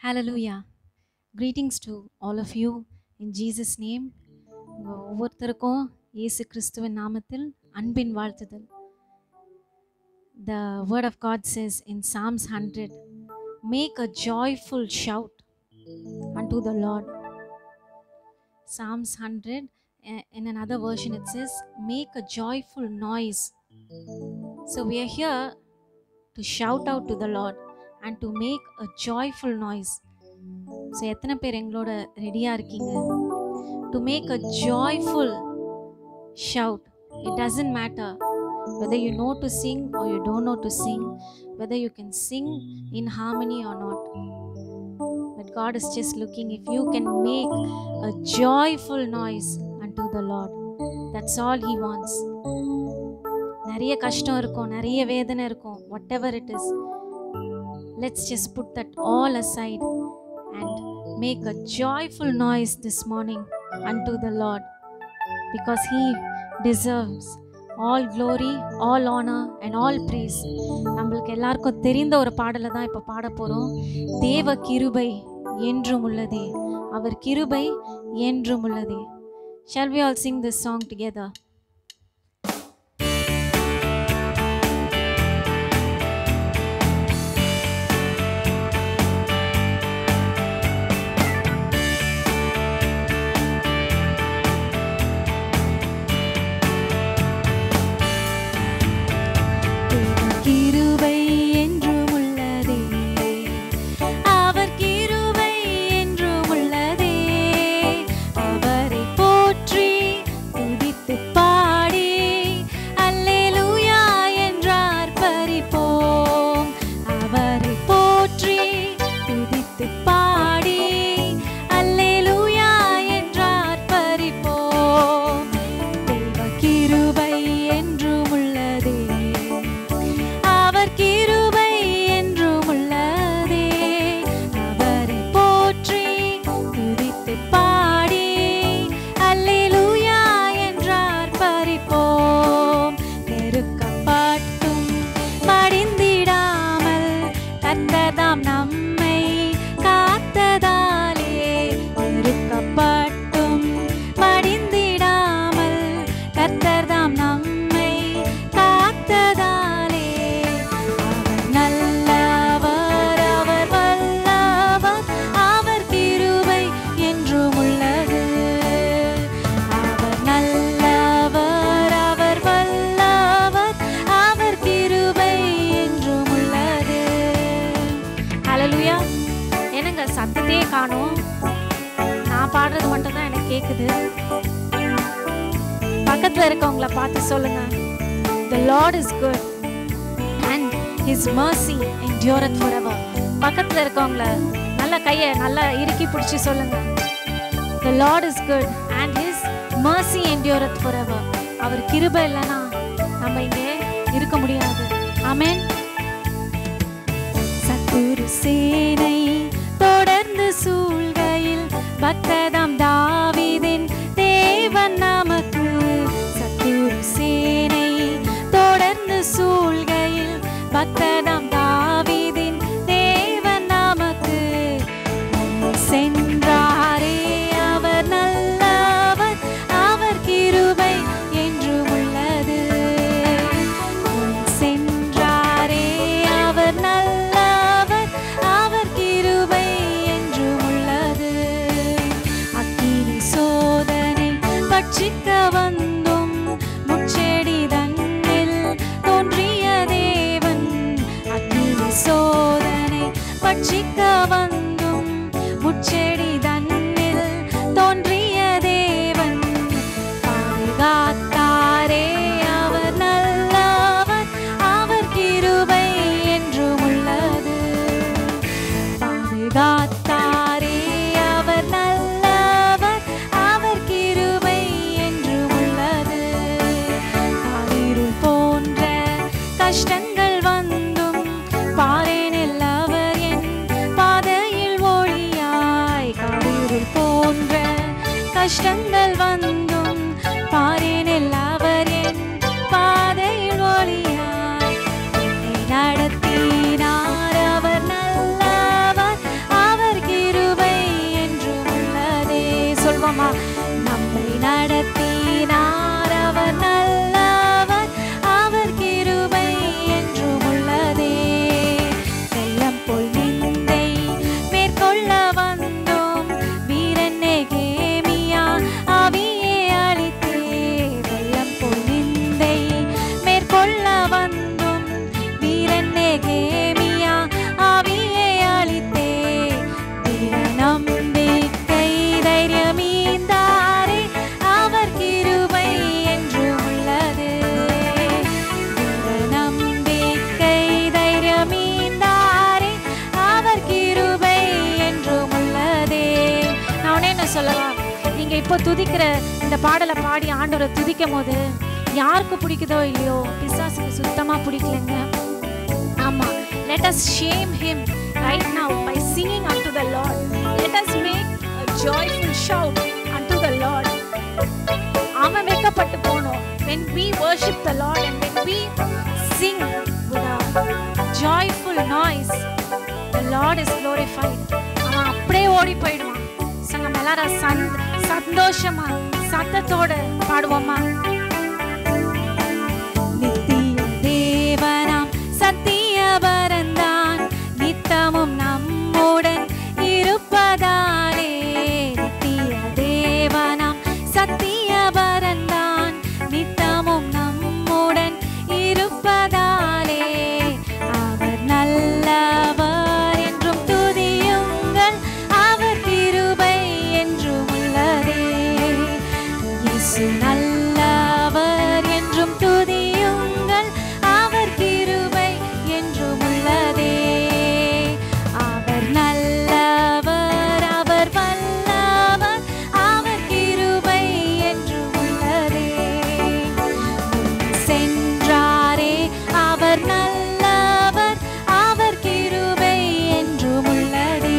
Hallelujah. Greetings to all of you in Jesus' name. உங்க ஒவ்வொருத்தருக்கும் இயேசு கிறிஸ்துவின் நாமத்தில் அன்பின் வாழ்த்துதல் The word of God says in Psalms 100, make a joyful shout unto the Lord. Psalms 100, uh, in another version it says, make a joyful noise. So we are here to shout out to the Lord and to make a joyful noise. So எத்தனை பேர் எங்களோட ரெடியாக இருக்கீங்க to make a joyful shout it doesn't matter whether you know to sing or you don't know to sing whether you can sing in harmony or not but God is just looking if you can make a joyful noise and to the Lord that's all he wants நிறைய கஷ்டம் இருக்கும் நிறைய வேதனை இருக்கும் whatever it is let's just put that all aside and make a joyful noise this morning unto the Lord because He deserves all glory, all honor, and all praise. நம்மளுக்கு எல்லாருக்கும் தெரிந்த ஒரு பாடலை தான் இப்போ பாட போகிறோம் தேவ கிருபை என்றும் உள்ளதே அவர் கிருபை என்றும் உள்ளதே Shall we all sing this song together? கிருபை என்றும் உள்ளதே அவர் கிருபை என்றும் உள்ளதே அவரை போற்றி துதித்து பாடி அல்லேலூயா என்றார் பறிப்போம் அவரை போற்றி துதித்து பாடி அல்லேலூயா என்றார் பறிப்போம் தேவ கிருபை என்றும் உள்ளதே அவர் கிருபை என்றும் உள்ளதே அவரை போற்றி துதித்து பாடி அல்லேலூயா என்றார் பறிப்போம் நெருக்கப்பட்டும் மடிந்திடாமல் கத்ததாம் நம்மை காத்ததாலே நெருக்கப்பட்டும் மடிந்திடாமல் கர்த்தர்தாம் நம்மை காத்ததாலே அவர் நல்லவர் அவர் வல்லவர் அவர் கிருபை என்றும் உள்ளது அவர் நல்லவர் அவர் வல்லவர் அவர் கிருபை என்றும் உள்ளது ஹalleluya என்னங்க சத்தத்தையே காணோம் நான் பாடுறது மட்டும் தான் எனக்கு கேக்குது பக்கத்துல இருக்கவங்கள பார்த்து சொல்லுங்க the lord is good and his mercy endureth forever பக்கத்துல இருக்கவங்கள நல்ல கையை நல்லா இறுக்கி பிடிச்சி சொல்லுங்க the lord is good and his mercy endureth forever அவர் கிருபை இல்லைன்னா நம்ம இங்கே இருக்க முடியாது ஆமென் சத்துரு சேனை தொடர்ந்து சூழ்கையில் பக்ததாம் தாவீதின் தேவன் நமக்கு சத்துரு சேனை தொடர்ந்து சூழ்கையில் பக்ததாம் தாவீதின் தேவன் நமக்கு சென்றாரே அவர் நல்லவர் அவர் கிருபை என்றும் உள்ளது சென்றாரே அவர் நல்லவர் அவர் கிருபை என்றும் உள்ளது அக்கினி சோதனை பட்சிக்க வந்தும் முச்செடி தன்னில் தோன்றிய தேவன் அக்கினி சோதனை பட்சிக்க வந்தும் முச்செடி தன்னில் தோன்றிய தேவன் பாதுகாத்தாரே அவர் நல்லவர் அவர் கிருபை என்றும் உள்ளது பாதுகாத்தாரே அவர் நல்லவர் அவர் கிருபை என்றும் உள்ளது காரிருள் போன்ற கஷ்டங்கள் வந்தும் பாரேனில் அவர் என் பாதையில் ஒளியாய் காரிருள் போன்ற கஷ்டங்கள் வந்தும் பாரேனில் அவர் என் பாதையில் ஒளியாய் என்னை நடத்தினார் அவர் நல்லவர் அவர் சொல்லவா நீங்க இப்போ துதிக்கிற இந்த பாடலை பாடி ஆண்டவரை துதிக்கும் போது யாருக்கு பிடிக்குதோ இல்லையோ பிசாசுக்கு சுத்தமா பிடிக்கலங்க ஆமா let us shame him right now by singing unto the lord let us make a joyful shout unto the lord அவன் வெட்கப்பட்டு போனோம் when we worship the lord and when we sing with a joyful noise the lord is glorified அவன் அப்படியே ஓடி போயிடுவான் சங்கம் எல்லாரும் சந் சந்தோஷமா சத்தத்தோட பாடுவோமா நித்திய தேவனாம் சத்தியபரந்தான் நித்தமும் நம்முடன் இருப்பதாலே நித்திய தேவனாம் சத்தியபரந்தான் நித்தமும் நம்முடன் இருப்பதாலே அவர் நல்லவர் என்றும் துதியுங்கள் அவர் கிருபை என்றும் உள்ளதே இயேசு நல்லவர் என்றும் துதியுங்கள் அவர் கிருபை என்றும் உள்ளதே அவர் நல்லவர் அவர் வல்லவர் அவர் கிருபை என்றும் உள்ளதே சென்றாரே அவர் நல்லவர் அவர் கிருபை என்றும் உள்ளதே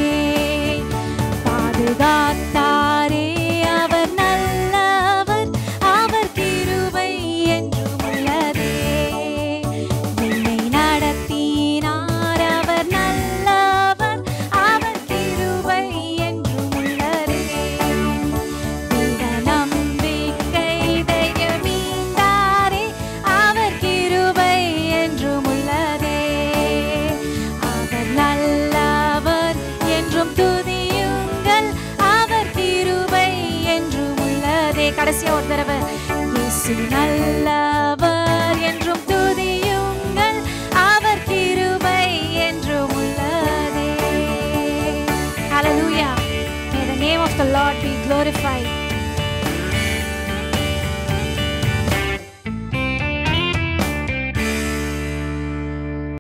பாதுகாத்தாரே அவர் நல்லவர் அவர் கிருபை என்றும் உள்ளதே என்னை நடத்தினார் அவர் நல்லவர் அவர் கிருபை என்றும் உள்ளதே திட நம்பிக்கை தைரியமீந்தாரே அவர் கிருபை என்றும் உள்ளதே அவர் நல்லவர் என்றும் துதியுங்கள் அவர் கிருபை என்றும் உள்ளதே கடைசியா ஒரு தடவை இயேசு நல்லவர் என்றும் துதியுங்கள் அவர் கிருபை என்றும் உள்ளதே Hallelujah. May the name of the Lord be glorified.